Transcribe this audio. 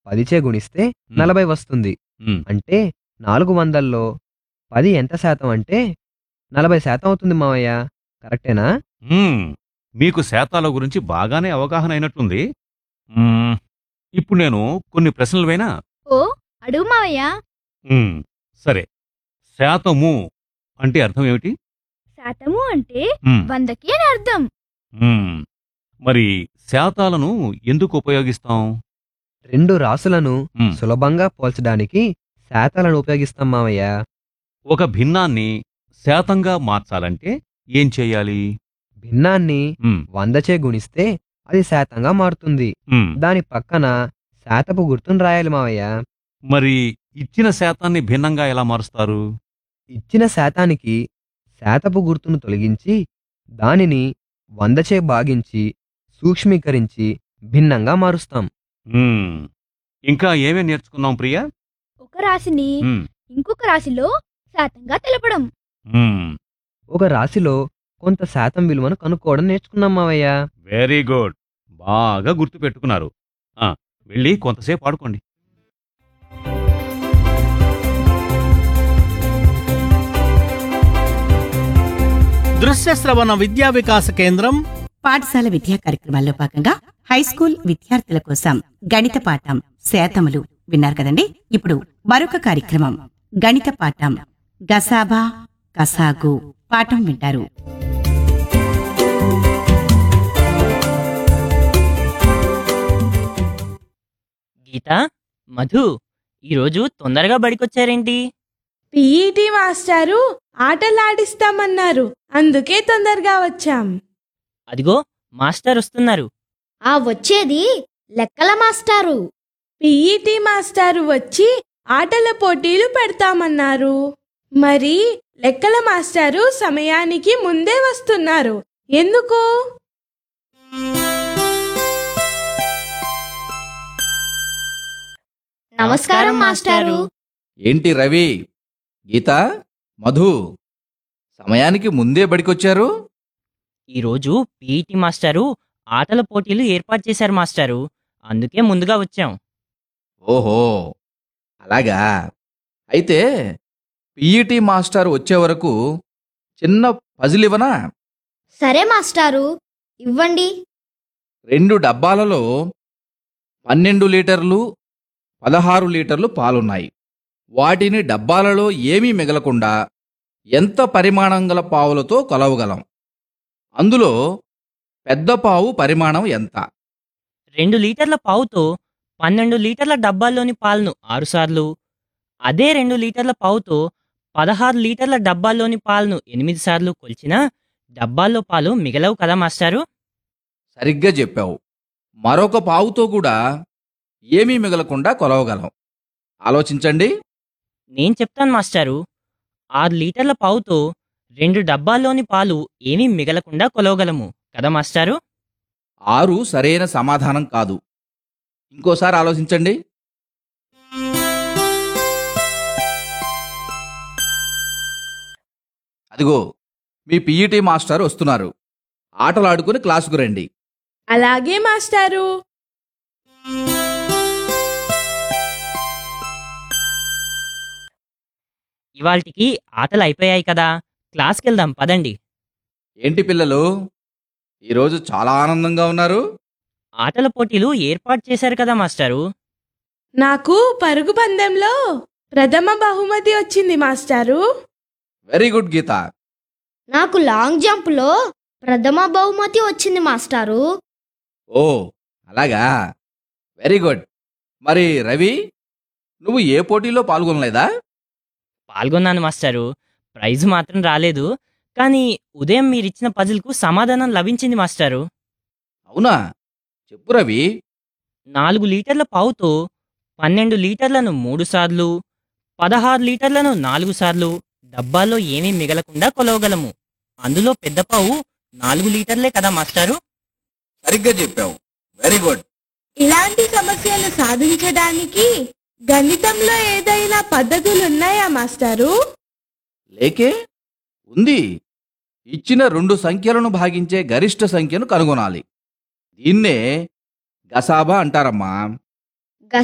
పదిచే గుణిస్తే నలభై వస్తుంది ఉమ్, అంటే నాలుగు వందల్లో పది ఎంత శాతం అంటే నలభై శాతం అవుతుంది మావయ్య కరెక్టేనా ఉమ్, మీకు శాతాల గురించి బాగానే అవగాహన అయినట్టుంది ఉమ్, ఇప్పుడు నేను కొన్ని ప్రశ్నలు వేనా ఓ అడుగు మావయ్య ఉమ్, సరే శాతము అంటే అర్థం ఏమిటి శాతము అంటే ఉమ్, వందకి అని అర్థం ఉమ్, మరి శాతాలను ఎందుకు ఉపయోగిస్తాం రెండు రాసులను ఉమ్, సులభంగా పోల్చడానికి శాతాలను ఉపయోగిస్తాం మావయ్య ఒక భిన్నాన్ని శాతంగా మార్చాలంటే ఏం చేయాలి భిన్నాన్ని ఉమ్, వందచే గుణిస్తే అది శాతంగా మారుతుంది ఉమ్, దాని పక్కన శాతపు గుర్తును రాయాలి మావయ్య మరి ఇచ్చిన శాతాన్ని భిన్నంగా ఎలా మారుస్తారు ఇచ్చిన శాతానికి శాతపు గుర్తును తొలగించి దానిని వందచే భాగించి సూక్ష్మీకరించి భిన్నంగా మారుస్తాం ఉమ్, ఇంకా ఏమేం నేర్చుకున్నాం ప్రియా ఒక రాశిని ఉమ్, ఇంకొక రాశిలో శాతంగా తెలపడం ఉమ్, ఒక రాశిలో కొంత శాతం విలువను కనుక్కోవడం నేర్చుకున్నాం మావయ్య వెరీ గుడ్ బాగా గుర్తు పెట్టుకున్నారు ఆ, వెళ్ళి కొంతసేపు ఆడుకోండి దృశ్య శ్రవణ విద్యా వికాస కేంద్రం పాఠశాల విద్యా కార్యక్రమాల్లో భాగంగా హైస్కూల్ విద్యార్థుల కోసం గణిత పాఠం శాతములు విన్నారు కదండి ఇప్పుడు మరొక కార్యక్రమం గణిత పాఠం గసాబా కసాగు పాఠం వింటారు గీత మధు ఈరోజు తొందరగా బడికొచ్చారేంటి పీఈటీ మాస్టారు ఆటలాడిస్తామన్నారు అందుకే తొందరగా వచ్చాం అదిగో మాస్టర్ వస్తున్నారు ఆ వచ్చేది లెక్కల మాస్టారు పీఈటీ మాస్టారు వచ్చి ఆటల పోటీలు పెడతామన్నారు మరి లెక్కల మాస్టారు సమయానికి ముందే వస్తున్నారు ఎందుకు నమస్కారం మాస్టారు ఏంటి రవి గీత మధు సమయానికి ముందే బడికొచ్చారు ఈరోజు పీఈటీ మాస్టారు ఆటల పోటీలు ఏర్పాటు చేశారు మాస్టారు అందుకే ముందుగా వచ్చాం ఓహో అలాగా అయితే పిఈటి మాస్టర్ వచ్చే వరకు చిన్న పజిల్ ఇవ్వనా సరే మాస్టారు ఇవ్వండి రెండు డబ్బాలలో పన్నెండు లీటర్లు పదహారు లీటర్లు పాలున్నాయి వాటిని డబ్బాలలో ఏమీ మిగలకుండా ఎంత పరిమాణం గల పావులతో కొలవగలం అందులో పెద్ద పావు పరిమాణం ఎంత రెండు లీటర్ల పావుతో పన్నెండు లీటర్ల డబ్బాల్లోని పాలను ఆరుసార్లు అదే రెండు లీటర్ల పావుతో పదహారు లీటర్ల డబ్బాల్లోని పాలను ఎనిమిది సార్లు కొలిచినా డబ్బాల్లో పాలు మిగలవు కదా మాస్టారు సరిగ్గా చెప్పావు మరొక పావుతో కూడా ఏమీ మిగలకుండా కొలవగలం ఆలోచించండి నేను చెప్తాను మాస్టారు ఆరు లీటర్ల పావుతో రెండు డబ్బాల్లోని పాలు ఏమీ మిగలకుండా కొలవగలము కదా మాస్టారు ఆరు సరైన సమాధానం కాదు ఇంకోసారి ఆలోచించండి అదిగో మీ పిఈటి మాస్టర్ వస్తున్నారు ఆటలాడుకుని క్లాసుకు రండి అలాగే మాస్టారు ఇవాల్టికి ఆటలు అయిపోయాయి కదా క్లాస్కి వెళ్దాం పదండి ఏంటి పిల్లలు ఈరోజు చాలా ఆనందంగా ఉన్నారు ఆటల పోటీలు ఏర్పాటు చేశారు కదా మాస్టారు నాకు పరుగు పందెంలో ప్రథమ బహుమతి వచ్చింది మాస్టారు వెరీ గుడ్ గీత నాకు లాంగ్ జంప్లో ప్రథమ బహుమతి వచ్చింది మాస్టారు ఓ అలాగా వెరీ గుడ్ మరి రవి నువ్వు ఏ పోటీలో పాల్గొనలేదా పాల్గొన్నాను మాస్టారు ప్రైజ్ మాత్రం రాలేదు కానీ ఉదయం మీరిచ్చిన పజిల్కు సమాధానం లభించింది మాస్టారు అవునా చెప్పు రవి నాలుగు లీటర్ల పావుతో పన్నెండు లీటర్లను మూడు సార్లు పదహారు లీటర్లను నాలుగు సార్లు డబ్బాల్లో ఏమీ మిగలకుండా కొలవగలము అందులో పెద్ద పావు నాలుగు లీటర్లే కదా మాస్టారు సరిగ్గా చెప్పావు వెరీ గుడ్ ఇలాంటి సమస్యలు సాధించడానికి గణితంలో ఏదైనా పద్ధతులున్నాయా మాస్టారు లేకే ఉంది ఇచ్చిన రెండు సంఖ్యలను భాగించే గరిష్ట సంఖ్యను కనుగొనాలి దీన్నే గసాబా అంటారమ్మా